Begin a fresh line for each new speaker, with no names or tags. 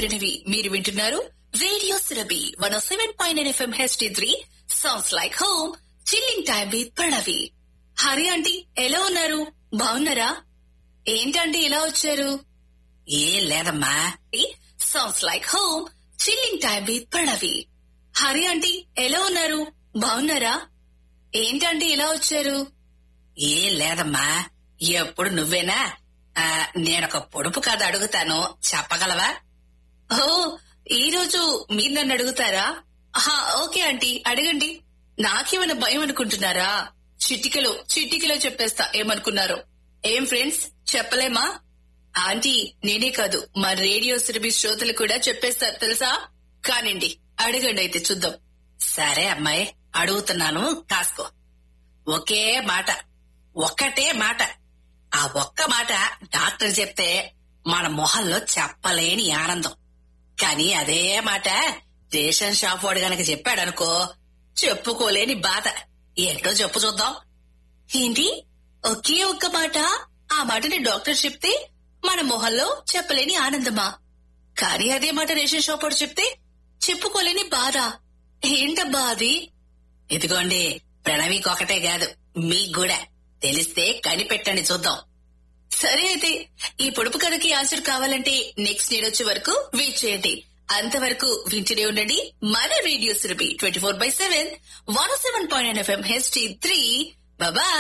ప్రణవి మీరు వింటున్నారు radio Surabhi one seven point FM HD three songs like home chilling time with Pranavi Hari aunty ఎలా ఉన్నారు బాగున్నారా ఏంటంటే ఇలా వచ్చారు
ఏం లేదమ్మా
songs like home chilling time with Pranavi Hari aunty ఎలా ఉన్నారు బాగున్నారా ఏంటంటే ఇలా వచ్చారు
ఏం లేదమ్మా ఎప్పుడు నువ్వేనా ఆ, నేనొక పొడుపు కథ అడుగుతాను చెప్పగలవా
ఓ ఈ రోజు మీరు నన్ను అడుగుతారా ఆహా, ఓకే ఆంటీ అడగండి నాకేమైనా భయం అనుకుంటున్నారా చిటికలో చిటికలో చెప్పేస్తా ఏమనుకున్నారు ఏం ఫ్రెండ్స్ చెప్పలేమా ఆంటీ నేనే కాదు మా రేడియో సిరబి శ్రోతలు కూడా చెప్పేస్తారు తెలుసా కానివ్వండి అడగండి అయితే చూద్దాం
సరే అమ్మాయి అడుగుతున్నాను కాసుకో ఒకే మాట ఒక్కటే మాట ఆ ఒక్క మాట డాక్టర్ చెప్తే మన మొహంలో చెప్పలేని ఆనందం కానీ అదే మాట రేషన్ షాప్ వాడు గనక చెప్పాడనుకో చెప్పుకోలేని బాధ ఏంటో చెప్పు చూద్దాం
ఏంటి ఒకే ఒక్క మాట ఆ మాటని డాక్టర్ చెప్తే మన మొహంలో చెప్పలేని ఆనందమా కానీ అదే మాట రేషన్ షాప్ వాడు చెప్తే చెప్పుకోలేని బాధ ఏంటబ్బా అది
ఇదిగోండి ప్రణవికి ఒకటే కాదు మీకు కూడా తెలిస్తే కనిపెట్టండి చూద్దాం
సరే అయితే ఈ పొడుపు కథకి ఆన్సర్ కావాలంటే నెక్స్ట్ నేను వచ్చే వరకు వెయిట్ చేయండి అంతవరకు వింటూనే ఉండండి మన radio Surabhi twenty four by seven one seven point FM HD three Baba